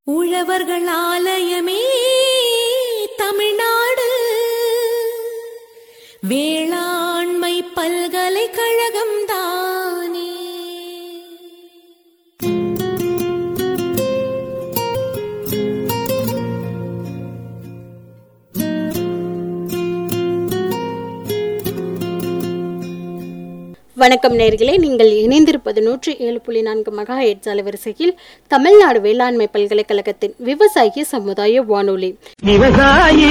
உழவர்கள் ஆலயமே தமிழ்நாடு வேளாண்மை பல்கலைக்கழகம் தானே வணக்கம் நேர்களே நீங்கள் இணைந்திருப்பது நூற்றி ஏழு புள்ளி நான்கு மகா ஹெட்ஸ் அலைவரிசையில் தமிழ்நாடு வேளாண்மை பல்கலைக்கழகத்தின் விவசாய சமுதாய வானொலி விவசாயி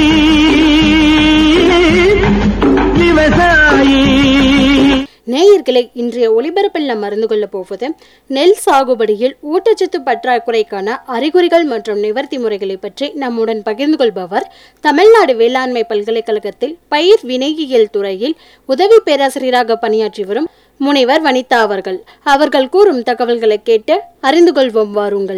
விவசாயி நேயர்களே இன்றைய ஒளிபரப்பில் நாம் மறந்து கொள்ளப் போவது நெல் சாகுபடியில் ஊட்டச்சத்து பற்றாக்குறைக்கான அறிகுறிகள் மற்றும் நிவர்த்தி முறைகளை பற்றி நம்முடன் பகிர்ந்து கொள்பவர் தமிழ்நாடு வேளாண்மை பல்கலைக்கழகத்தில் பயிர் வினையியல் துறையில் உதவி பேராசிரியராக பணியாற்றி வரும் முனைவர் வனிதா அவர்கள் அவர்கள் கூறும் தகவல்களை கேட்டு அறிந்து கொள்வோம் வாருங்கள்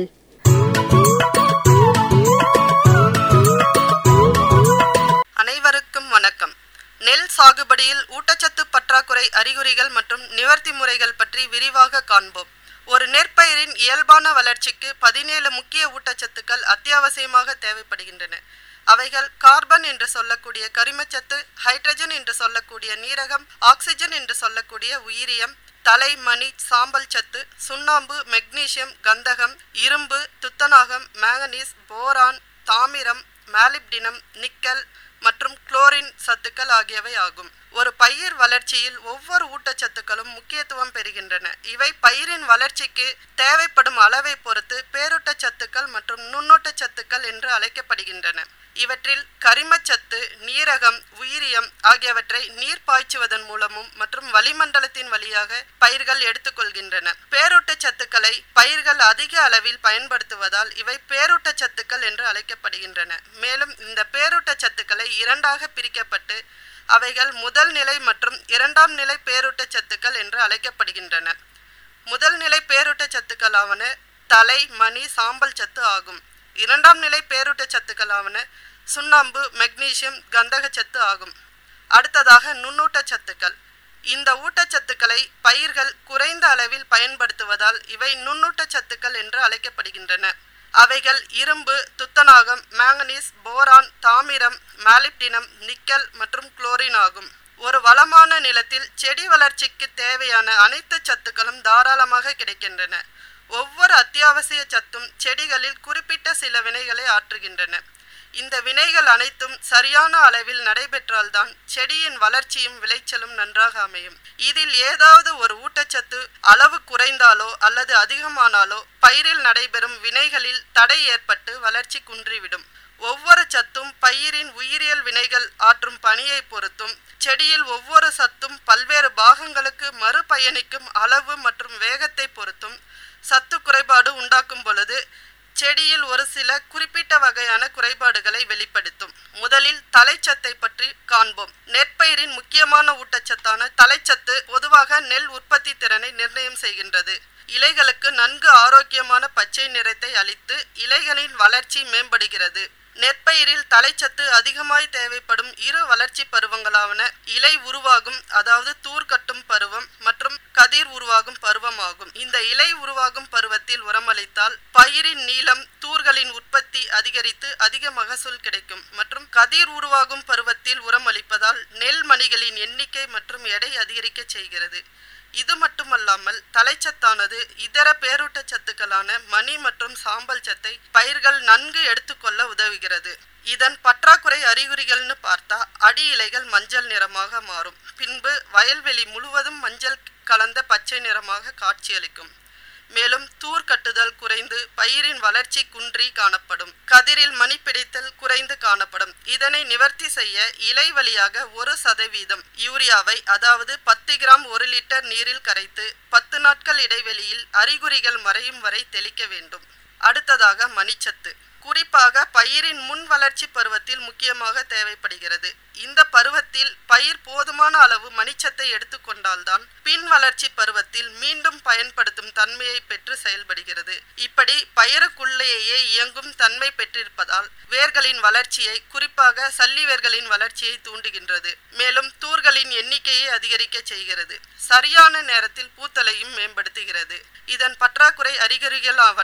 அனைவருக்கும் வணக்கம் நெல் சாகுபடியில் ஊட்டச்சத்து பற்றாக்குறை அறிகுறிகள் மற்றும் நிவர்த்தி முறைகள் பற்றி விரிவாக காண்போம் ஒரு நெற்பயிரின் இயல்பான வளர்ச்சிக்கு பதினேழு முக்கிய ஊட்டச்சத்துக்கள் அத்தியாவசியமாக தேவைப்படுகின்றன அவைகள் கார்பன் என்று சொல்லக்கூடிய கரிமச்சத்து ஹைட்ரஜன் என்று சொல்லக்கூடிய நீரகம் ஆக்சிஜன் என்று சொல்லக்கூடிய உயிரியம் தலை மணி சாம்பல் சத்து சுண்ணாம்பு மெக்னீசியம் கந்தகம் இரும்பு துத்தநாகம் மேங்கனீஸ் போரான் தாமிரம் மாலிப்டினம் நிக்கல் மற்றும் குளோரின் சத்துக்கள் ஆகியவை ஆகும் ஒரு பயிர் வளர்ச்சியில் ஒவ்வொரு ஊட்டச்சத்துக்களும் முக்கியத்துவம் பெறுகின்றன இவை பயிரின் வளர்ச்சிக்கு தேவைப்படும் அளவை பொறுத்து பேரூட்டச்சத்துக்கள் மற்றும் நுண்ணூட்டச்சத்துக்கள் என்று அழைக்கப்படுகின்றன இவற்றில் கரிமச்சத்து நீரகம் உயிரியம் ஆகியவற்றை நீர் பாய்ச்சுவதன் மூலமும் மற்றும் வளிமண்டலத்தின் வழியாக பயிர்கள் எடுத்துக்கொள்கின்றன பேரூட்டச்சத்துக்களை பயிர்கள் அதிக அளவில் பயன்படுத்துவதால் இவை பேரூட்டச்சத்துக்கள் என்று அழைக்கப்படுகின்றன மேலும் இந்த பேரூட்டச்சத்துக்களை இரண்டாக பிரிக்கப்பட்டு அவைகள் முதல் நிலை மற்றும் இரண்டாம் நிலை பேரூட்டச்சத்துக்கள் என்று அழைக்கப்படுகின்றன முதல் நிலை பேரூட்டச்சத்துக்களாவன தலை மணி சாம்பல் சத்து ஆகும் இரண்டாம் நிலை பேரூட்டச்சத்துக்களாவன சுண்ணாம்பு மெக்னீசியம் கந்தகச்சத்து ஆகும் அடுத்ததாக நுண்ணூட்டச்சத்துக்கள் இந்த ஊட்டச்சத்துக்களை பயிர்கள் குறைந்த அளவில் பயன்படுத்துவதால் இவை நுண்ணூட்டச்சத்துக்கள் என்று அழைக்கப்படுகின்றன அவைகள் இரும்பு துத்தநாகம் மேங்கனீஸ் போரான் தாமிரம் மாலிப்டினம் நிக்கல் மற்றும் குளோரின் ஆகும் ஒரு வளமான நிலத்தில் செடி வளர்ச்சிக்கு தேவையான அனைத்து சத்துக்களும் தாராளமாக கிடைக்கின்றன ஒவ்வொரு அத்தியாவசிய சத்தும் செடிகளில் குறிப்பிட்ட சில வினைகளை ஆற்றுகின்றன இந்த வினைகள் அனைத்தும் சரியான அளவில் நடைபெற்றால்தான் செடியின் வளர்ச்சியும் விளைச்சலும் நன்றாக அமையும் இதில் ஏதாவது ஒரு ஊட்டச்சத்து அளவு குறைந்தாலோ அல்லது அதிகமானாலோ பயிரில் நடைபெறும் வினைகளில் தடை ஏற்பட்டு வளர்ச்சி குன்றிவிடும் ஒவ்வொரு சத்தும் பயிரின் உயிரியல் வினைகள் ஆற்றும் பணியை பொறுத்தும் செடியில் ஒவ்வொரு சத்தும் பல்வேறு பாகங்களுக்கு மறுபயணிக்கும் அளவு மற்றும் வேகத்தை பொறுத்தும் சத்து குறைபாடு உண்டாக்கும் பொழுது செடியில் ஒரு சில குறிப்பிட்ட வகையான குறைபாடுகளை வெளிப்படுத்தும் முதலில் தலைச்சத்தை பற்றி காண்போம் நெற்பயிரின் முக்கியமான ஊட்டச்சத்தான தலைச்சத்து பொதுவாக நெல் உற்பத்தி திறனை நிர்ணயம் செய்கின்றது இலைகளுக்கு நன்கு ஆரோக்கியமான பச்சை நிறத்தை அளித்து இலைகளின் வளர்ச்சி மேம்படுகிறது நெற்பயிரில் தலைச்சத்து அதிகமாய் தேவைப்படும் இரு வளர்ச்சி பருவங்களாவன இலை உருவாகும் அதாவது தூர் கட்டும் பருவம் மற்றும் கதிர் உருவாகும் பருவம் ஆகும் இந்த இலை உருவாகும் பருவத்தில் உரமளித்தால் பயிரின் நீளம் தூர்களின் உற்பத்தி அதிகரித்து அதிக மகசூல் கிடைக்கும் மற்றும் கதிர் உருவாகும் பருவத்தில் உரம் அளிப்பதால் நெல் மணிகளின் எண்ணிக்கை மற்றும் எடை அதிகரிக்க செய்கிறது இது மட்டுமல்லாமல் தலைச்சத்தானது இதர பேரூட்டச்சத்துக்களான மணி மற்றும் சாம்பல் சத்தை பயிர்கள் நன்கு எடுத்துக்கொள்ள உதவுகிறது இதன் பற்றாக்குறை அறிகுறிகள்னு பார்த்தா அடி இலைகள் மஞ்சள் நிறமாக மாறும் பின்பு வயல்வெளி முழுவதும் மஞ்சள் கலந்த பச்சை நிறமாக காட்சியளிக்கும் மேலும் தூர் கட்டுதல் குறைந்து பயிரின் வளர்ச்சி குன்றி காணப்படும் கதிரில் மணி பிடித்தல் குறைந்து காணப்படும் இதனை நிவர்த்தி செய்ய இலை வழியாக ஒரு சதவீதம் யூரியாவை அதாவது பத்து கிராம் ஒரு லிட்டர் நீரில் கரைத்து பத்து நாட்கள் இடைவெளியில் அறிகுறிகள் மறையும் வரை தெளிக்க வேண்டும் அடுத்ததாக மணிச்சத்து குறிப்பாக பயிரின் முன் வளர்ச்சி பருவத்தில் முக்கியமாக தேவைப்படுகிறது இந்த பருவத்தில் பயிர் போதுமான அளவு மணிச்சத்தை எடுத்துக்கொண்டால்தான் பின் வளர்ச்சி பருவத்தில் மீண்டும் பயன்படுத்தும் தன்மையை பெற்று செயல்படுகிறது இப்படி பயிருக்குள்ளேயே இயங்கும் தன்மை பெற்றிருப்பதால் வேர்களின் வளர்ச்சியை குறிப்பாக சல்லி வேர்களின் வளர்ச்சியை தூண்டுகின்றது மேலும் தூர்களின் எண்ணிக்கையை அதிகரிக்க செய்கிறது சரியான நேரத்தில் பூத்தலையும் மேம்படுத்துகிறது இதன் பற்றாக்குறை அறிகுறிகள் ஆவன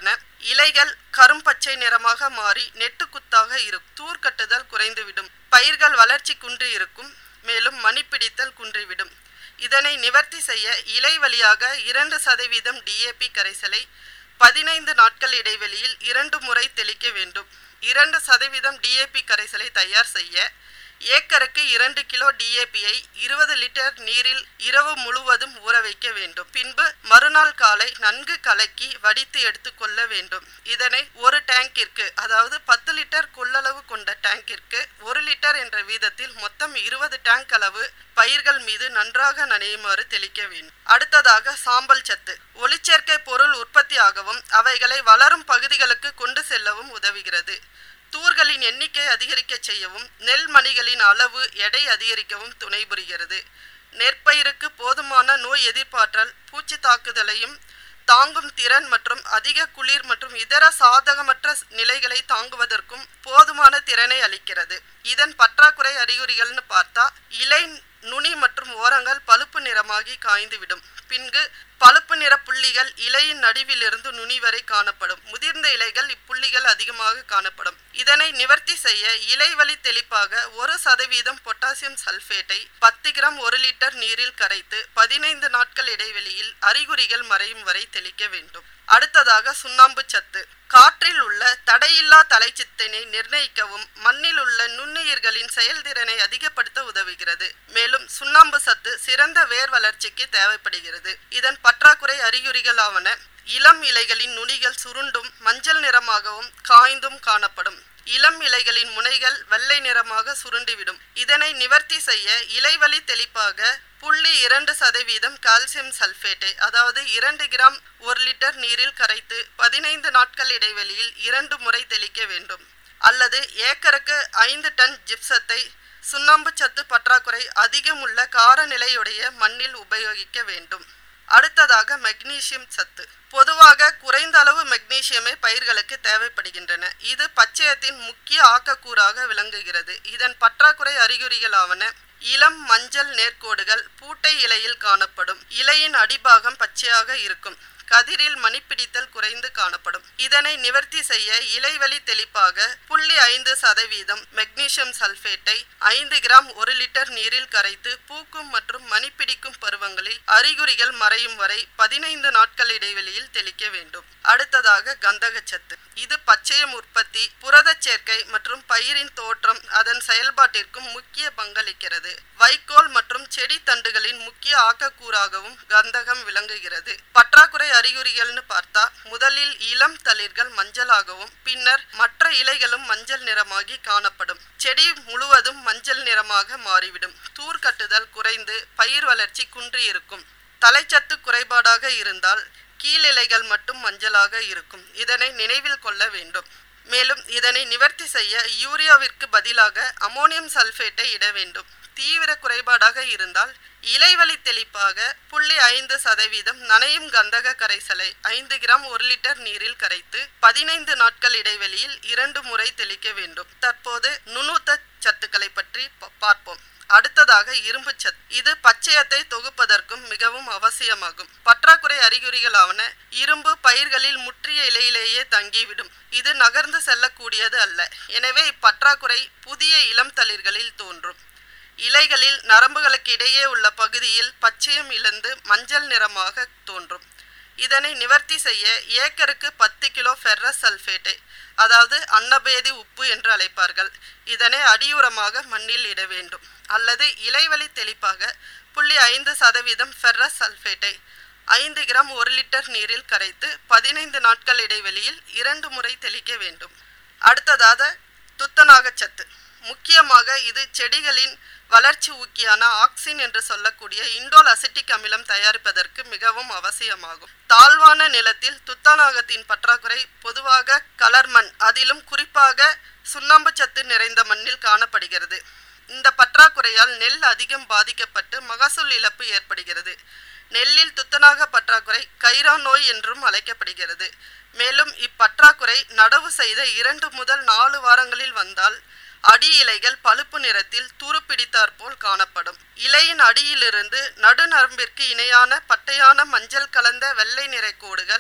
இலைகள் கரும்பச்சை நிறமாக மாறி நெட்டு குத்தாக இருக்கும் தூர் கட்டுதல் குறைந்துவிடும் பயிர்கள் வளர்ச்சி குன்றி இருக்கும் மேலும் மணிப்பிடித்தல் குன்றிவிடும் இதனை நிவர்த்தி செய்ய இலை வழியாக இரண்டு சதவீதம் டிஏபி கரைசலை பதினைந்து நாட்கள் இடைவெளியில் இரண்டு முறை தெளிக்க வேண்டும் இரண்டு சதவீதம் டிஏபி கரைசலை தயார் செய்ய ஏக்கருக்கு இரண்டு கிலோ டிஏபியை இருபது லிட்டர் நீரில் இரவு முழுவதும் ஊற வைக்க வேண்டும் பின்பு மறுநாள் காலை நன்கு கலக்கி வடித்து எடுத்துக்கொள்ள வேண்டும் இதனை ஒரு டேங்கிற்கு அதாவது பத்து லிட்டர் கொள்ளளவு கொண்ட டேங்கிற்கு ஒரு லிட்டர் என்ற வீதத்தில் மொத்தம் இருபது டேங்க் அளவு பயிர்கள் மீது நன்றாக நனையுமாறு தெளிக்க வேண்டும் அடுத்ததாக சாம்பல் சத்து ஒளிச்சேர்க்கை பொருள் உற்பத்தியாகவும் அவைகளை வளரும் பகுதிகளுக்கு கொண்டு செல்லவும் உதவுகிறது தூர்களின் எண்ணிக்கை அதிகரிக்க செய்யவும் நெல் மணிகளின் அளவு எடை அதிகரிக்கவும் துணை புரிகிறது நெற்பயிருக்கு போதுமான நோய் எதிர்ப்பாற்றல் பூச்சி தாக்குதலையும் தாங்கும் திறன் மற்றும் அதிக குளிர் மற்றும் இதர சாதகமற்ற நிலைகளை தாங்குவதற்கும் போதுமான திறனை அளிக்கிறது இதன் பற்றாக்குறை அறிகுறிகள்னு பார்த்தா இலை நுனி மற்றும் ஓரங்கள் பழுப்பு நிறமாகி காய்ந்துவிடும் பின்பு பழுப்பு நிற புள்ளிகள் இலையின் நடுவிலிருந்து நுனி வரை காணப்படும் முதிர்ந்த இலைகள் இப்புள்ளிகள் அதிகமாக காணப்படும் இதனை நிவர்த்தி செய்ய இலைவழி தெளிப்பாக ஒரு சதவீதம் பொட்டாசியம் சல்பேட்டை பத்து கிராம் ஒரு லிட்டர் நீரில் கரைத்து பதினைந்து நாட்கள் இடைவெளியில் அறிகுறிகள் மறையும் வரை தெளிக்க வேண்டும் அடுத்ததாக சுண்ணாம்பு சத்து காற்றில் உள்ள தடையில்லா தலைச்சித்தினை நிர்ணயிக்கவும் மண்ணில் உள்ள நுண்ணுயிர்களின் செயல்திறனை அதிகப்படுத்த உதவுகிறது மேலும் சுண்ணாம்பு சத்து சிறந்த வேர் வளர்ச்சிக்கு தேவைப்படுகிறது இதன் பற்றாக்குறை அறிகுறிகளாவன இளம் இலைகளின் நுனிகள் சுருண்டும் மஞ்சள் நிறமாகவும் காய்ந்தும் காணப்படும் இளம் இலைகளின் முனைகள் வெள்ளை நிறமாக சுருண்டிவிடும் இதனை நிவர்த்தி செய்ய இலைவழி தெளிப்பாக புள்ளி இரண்டு சதவீதம் கால்சியம் சல்பேட்டை அதாவது இரண்டு கிராம் ஒரு லிட்டர் நீரில் கரைத்து பதினைந்து நாட்கள் இடைவெளியில் இரண்டு முறை தெளிக்க வேண்டும் அல்லது ஏக்கருக்கு ஐந்து டன் ஜிப்சத்தை சுண்ணாம்பு சத்து பற்றாக்குறை அதிகமுள்ள காரநிலையுடைய மண்ணில் உபயோகிக்க வேண்டும் அடுத்ததாக மெக்னீசியம் சத்து பொதுவாக குறைந்த அளவு மெக்னீசியமே பயிர்களுக்கு தேவைப்படுகின்றன இது பச்சையத்தின் முக்கிய ஆக்கக்கூறாக விளங்குகிறது இதன் பற்றாக்குறை அறிகுறிகளாவன இளம் மஞ்சள் நேர்கோடுகள் பூட்டை இலையில் காணப்படும் இலையின் அடிபாகம் பச்சையாக இருக்கும் கதிரில் மணிப்பிடித்தல் குறைந்து காணப்படும் இதனை நிவர்த்தி செய்ய இலைவழி தெளிப்பாக புள்ளி ஐந்து சதவீதம் மெக்னீசியம் சல்பேட்டை ஐந்து கிராம் ஒரு லிட்டர் நீரில் கரைத்து பூக்கும் மற்றும் மணிப்பிடிக்கும் பருவங்களில் அறிகுறிகள் மறையும் வரை பதினைந்து நாட்கள் இடைவெளியில் தெளிக்க வேண்டும் அடுத்ததாக கந்தகச்சத்து இது பச்சையம் உற்பத்தி புரதச் சேர்க்கை மற்றும் பயிரின் தோற்றம் அதன் செயல்பாட்டிற்கும் முக்கிய பங்களிக்கிறது வைக்கோல் மற்றும் செடி தண்டுகளின் முக்கிய ஆக்கக்கூறாகவும் கந்தகம் விளங்குகிறது பற்றாக்குறை அறிகுறிகள்னு பார்த்தா முதலில் இளம் தளிர்கள் மஞ்சளாகவும் பின்னர் மற்ற இலைகளும் மஞ்சள் நிறமாகி காணப்படும் செடி முழுவதும் மஞ்சள் நிறமாக மாறிவிடும் தூர் கட்டுதல் குறைந்து பயிர் வளர்ச்சி குன்றி இருக்கும் தலைச்சத்து குறைபாடாக இருந்தால் கீழிலைகள் மட்டும் மஞ்சளாக இருக்கும் இதனை நினைவில் கொள்ள வேண்டும் மேலும் இதனை நிவர்த்தி செய்ய யூரியாவிற்கு பதிலாக அமோனியம் சல்பேட்டை இட வேண்டும் தீவிர குறைபாடாக இருந்தால் இலைவழி தெளிப்பாக புள்ளி ஐந்து சதவீதம் நனையும் கந்தக கரைசலை ஐந்து கிராம் ஒரு லிட்டர் நீரில் கரைத்து பதினைந்து நாட்கள் இடைவெளியில் இரண்டு முறை தெளிக்க வேண்டும் தற்போது நுண்ணூத்த சத்துக்களை பற்றி ப- பார்ப்போம் அடுத்ததாக இரும்பு சத்து இது பச்சையத்தை தொகுப்பதற்கும் மிகவும் அவசியமாகும் பற்றாக்குறை அறிகுறிகளாவன இரும்பு பயிர்களில் முற்றிய இலையிலேயே தங்கிவிடும் இது நகர்ந்து செல்லக்கூடியது அல்ல எனவே இப்பற்றாக்குறை புதிய இளம் தளிர்களில் தோன்றும் இலைகளில் நரம்புகளுக்கு இடையே உள்ள பகுதியில் பச்சையம் இழந்து மஞ்சள் நிறமாக தோன்றும் இதனை நிவர்த்தி செய்ய ஏக்கருக்கு பத்து கிலோ ஃபெர்ரஸ் சல்பேட்டை அதாவது அன்னபேதி உப்பு என்று அழைப்பார்கள் இதனை அடியுரமாக மண்ணில் இட வேண்டும் அல்லது இலைவழி தெளிப்பாக புள்ளி ஐந்து சதவீதம் ஃபெர்ரஸ் சல்பேட்டை ஐந்து கிராம் ஒரு லிட்டர் நீரில் கரைத்து பதினைந்து நாட்கள் இடைவெளியில் இரண்டு முறை தெளிக்க வேண்டும் அடுத்ததாக துத்தநாகச் சத்து முக்கியமாக இது செடிகளின் வளர்ச்சி ஊக்கியான ஆக்சின் என்று சொல்லக்கூடிய இண்டோல் அசிட்டிக் அமிலம் தயாரிப்பதற்கு மிகவும் அவசியமாகும் தாழ்வான நிலத்தில் துத்தநாகத்தின் பற்றாக்குறை பொதுவாக கலர் மண் அதிலும் குறிப்பாக சுண்ணாம்பு சத்து நிறைந்த மண்ணில் காணப்படுகிறது இந்த பற்றாக்குறையால் நெல் அதிகம் பாதிக்கப்பட்டு மகசூல் இழப்பு ஏற்படுகிறது நெல்லில் துத்தநாக பற்றாக்குறை கைரா நோய் என்றும் அழைக்கப்படுகிறது மேலும் இப்பற்றாக்குறை நடவு செய்த இரண்டு முதல் நாலு வாரங்களில் வந்தால் அடி இலைகள் பழுப்பு நிறத்தில் துருப்பிடித்தாற் போல் காணப்படும் இலையின் அடியிலிருந்து நடுநரம்பிற்கு இணையான பட்டையான மஞ்சள் கலந்த வெள்ளை நிற கோடுகள்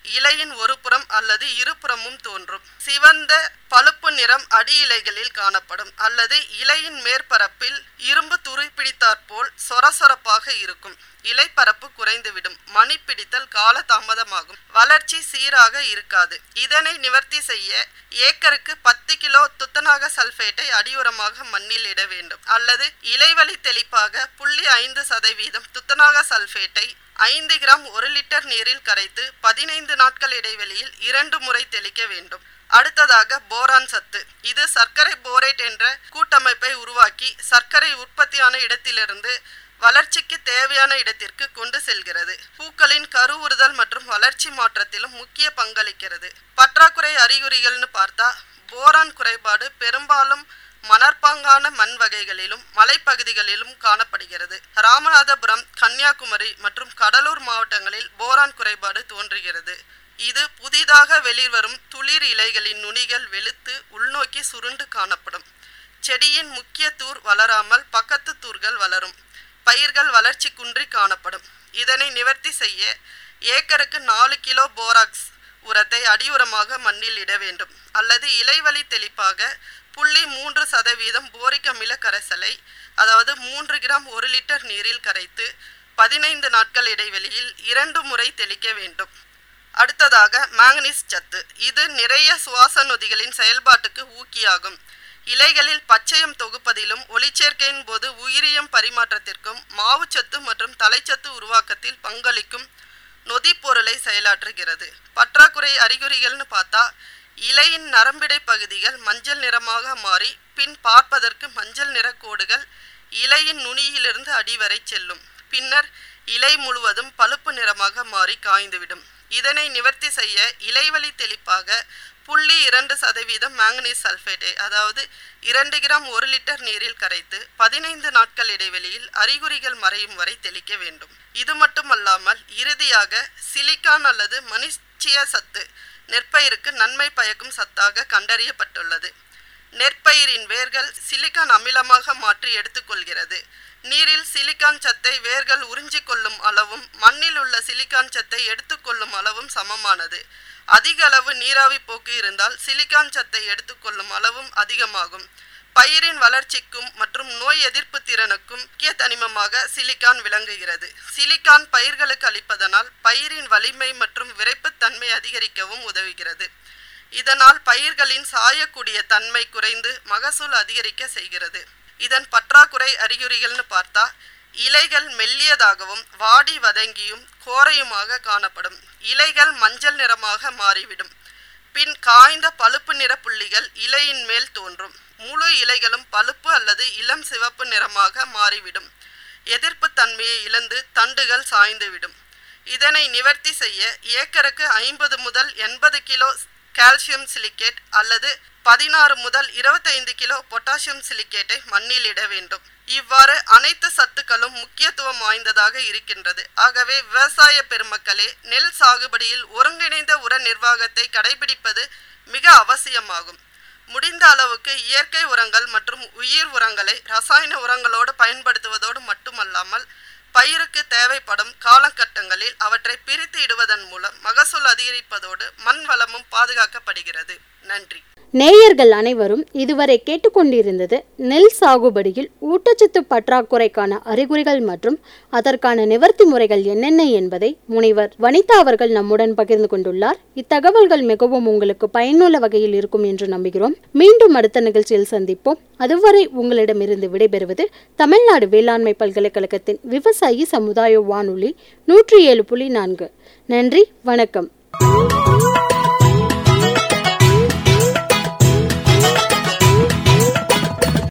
இலையின் ஒரு புறம் அல்லது இருபுறமும் தோன்றும் சிவந்த பழுப்பு நிறம் அடி இலைகளில் காணப்படும் அல்லது இலையின் மேற்பரப்பில் இரும்பு துரு பிடித்தாற்போல் சொர சொரப்பாக இருக்கும் இலைப்பரப்பு குறைந்துவிடும் மணி பிடித்தல் கால தாமதமாகும் வளர்ச்சி சீராக இருக்காது இதனை நிவர்த்தி செய்ய ஏக்கருக்கு பத்து கிலோ துத்தநாக சல்பேட்டை அடியுரமாக மண்ணில் இட வேண்டும் அல்லது இலைவழி தெளிப்பாக புள்ளி ஐந்து சதவீதம் துத்தநாக சல்பேட்டை ஐந்து கிராம் ஒரு லிட்டர் நீரில் கரைத்து பதினைந்து நாட்கள் இடைவெளியில் இரண்டு முறை தெளிக்க வேண்டும் அடுத்ததாக போரான் சத்து இது சர்க்கரை போரேட் என்ற கூட்டமைப்பை உருவாக்கி சர்க்கரை உற்பத்தியான இடத்திலிருந்து வளர்ச்சிக்கு தேவையான இடத்திற்கு கொண்டு செல்கிறது பூக்களின் கருவுறுதல் மற்றும் வளர்ச்சி மாற்றத்திலும் முக்கிய பங்களிக்கிறது பற்றாக்குறை அறிகுறிகள்னு பார்த்தா போரான் குறைபாடு பெரும்பாலும் மணற்பாங்கான மண் வகைகளிலும் மலைப்பகுதிகளிலும் காணப்படுகிறது ராமநாதபுரம் கன்னியாகுமரி மற்றும் கடலூர் மாவட்டங்களில் போரான் குறைபாடு தோன்றுகிறது இது புதிதாக வெளிவரும் துளிர் இலைகளின் நுனிகள் வெளுத்து உள்நோக்கி சுருண்டு காணப்படும் செடியின் முக்கிய தூர் வளராமல் பக்கத்து தூர்கள் வளரும் பயிர்கள் வளர்ச்சி குன்றி காணப்படும் இதனை நிவர்த்தி செய்ய ஏக்கருக்கு நாலு கிலோ போராக்ஸ் உரத்தை அடியுரமாக மண்ணில் இட வேண்டும் அல்லது இலைவழி தெளிப்பாக புள்ளி மூன்று சதவீதம் போரிக் அமில கரைசலை அதாவது மூன்று கிராம் ஒரு லிட்டர் நீரில் கரைத்து பதினைந்து நாட்கள் இடைவெளியில் இரண்டு முறை தெளிக்க வேண்டும் அடுத்ததாக மாங்கனீஸ் சத்து இது நிறைய சுவாச நொதிகளின் செயல்பாட்டுக்கு ஊக்கியாகும் இலைகளில் பச்சையம் தொகுப்பதிலும் ஒளிச்சேர்க்கையின் போது உயிரியம் பரிமாற்றத்திற்கும் மாவுச்சத்து மற்றும் தலைச்சத்து உருவாக்கத்தில் பங்களிக்கும் நொதிப்பொருளை செயலாற்றுகிறது பற்றாக்குறை அறிகுறிகள்னு பார்த்தா இலையின் நரம்பிடை பகுதிகள் மஞ்சள் நிறமாக மாறி பின் பார்ப்பதற்கு மஞ்சள் நிற கோடுகள் இலையின் நுனியிலிருந்து அடிவரை செல்லும் பின்னர் இலை முழுவதும் பழுப்பு நிறமாக மாறி காய்ந்துவிடும் இதனை நிவர்த்தி செய்ய இலைவழி தெளிப்பாக புள்ளி இரண்டு சதவீதம் மாங்கனீஸ் சல்பேட்டை அதாவது இரண்டு கிராம் ஒரு லிட்டர் நீரில் கரைத்து பதினைந்து நாட்கள் இடைவெளியில் அறிகுறிகள் மறையும் வரை தெளிக்க வேண்டும் இது மட்டுமல்லாமல் இறுதியாக சிலிக்கான் அல்லது மனிச்சிய சத்து நெற்பயிருக்கு நன்மை பயக்கும் சத்தாக கண்டறியப்பட்டுள்ளது நெற்பயிரின் வேர்கள் சிலிக்கான் அமிலமாக மாற்றி எடுத்துக்கொள்கிறது நீரில் சிலிக்கான் சத்தை வேர்கள் உறிஞ்சிக் கொள்ளும் அளவும் மண்ணில் உள்ள சிலிக்கான் சத்தை எடுத்துக்கொள்ளும் அளவும் சமமானது அதிக அளவு நீராவி போக்கு இருந்தால் சிலிக்கான் சத்தை எடுத்துக்கொள்ளும் அளவும் அதிகமாகும் பயிரின் வளர்ச்சிக்கும் மற்றும் நோய் எதிர்ப்பு திறனுக்கும் முக்கிய தனிமமாக சிலிக்கான் விளங்குகிறது சிலிக்கான் பயிர்களுக்கு அளிப்பதனால் பயிரின் வலிமை மற்றும் விரைப்புத்தன்மை அதிகரிக்கவும் உதவுகிறது இதனால் பயிர்களின் சாயக்கூடிய தன்மை குறைந்து மகசூல் அதிகரிக்க செய்கிறது இதன் பற்றாக்குறை அறிகுறிகள்னு பார்த்தா இலைகள் மெல்லியதாகவும் வாடி வதங்கியும் கோரையுமாக காணப்படும் இலைகள் மஞ்சள் நிறமாக மாறிவிடும் பின் காய்ந்த பழுப்பு நிற புள்ளிகள் இலையின் மேல் தோன்றும் முழு இலைகளும் பழுப்பு அல்லது இளம் சிவப்பு நிறமாக மாறிவிடும் எதிர்ப்பு தன்மையை இழந்து தண்டுகள் சாய்ந்துவிடும் இதனை நிவர்த்தி செய்ய ஏக்கருக்கு ஐம்பது முதல் எண்பது கிலோ கால்சியம் சிலிக்கேட் அல்லது பதினாறு முதல் இருபத்தைந்து கிலோ பொட்டாசியம் சிலிக்கேட்டை மண்ணில் இட வேண்டும் இவ்வாறு அனைத்து சத்துக்களும் முக்கியத்துவம் வாய்ந்ததாக இருக்கின்றது ஆகவே விவசாய பெருமக்களே நெல் சாகுபடியில் ஒருங்கிணைந்த உர நிர்வாகத்தை கடைபிடிப்பது மிக அவசியமாகும் முடிந்த அளவுக்கு இயற்கை உரங்கள் மற்றும் உயிர் உரங்களை ரசாயன உரங்களோடு பயன்படுத்துவதோடு மட்டுமல்லாமல் பயிருக்கு தேவைப்படும் காலகட்டங்களில் அவற்றை பிரித்து இடுவதன் மூலம் மகசூல் அதிகரிப்பதோடு மண் வளமும் பாதுகாக்கப்படுகிறது நன்றி நேயர்கள் அனைவரும் இதுவரை கேட்டுக்கொண்டிருந்தது நெல் சாகுபடியில் ஊட்டச்சத்து பற்றாக்குறைக்கான அறிகுறிகள் மற்றும் அதற்கான நிவர்த்தி முறைகள் என்னென்ன என்பதை முனைவர் வனிதா அவர்கள் நம்முடன் பகிர்ந்து கொண்டுள்ளார் இத்தகவல்கள் மிகவும் உங்களுக்கு பயனுள்ள வகையில் இருக்கும் என்று நம்புகிறோம் மீண்டும் அடுத்த நிகழ்ச்சியில் சந்திப்போம் அதுவரை உங்களிடமிருந்து விடைபெறுவது தமிழ்நாடு வேளாண்மை பல்கலைக்கழகத்தின் விவசாயி சமுதாய வானொலி நூற்றி ஏழு புள்ளி நான்கு நன்றி வணக்கம்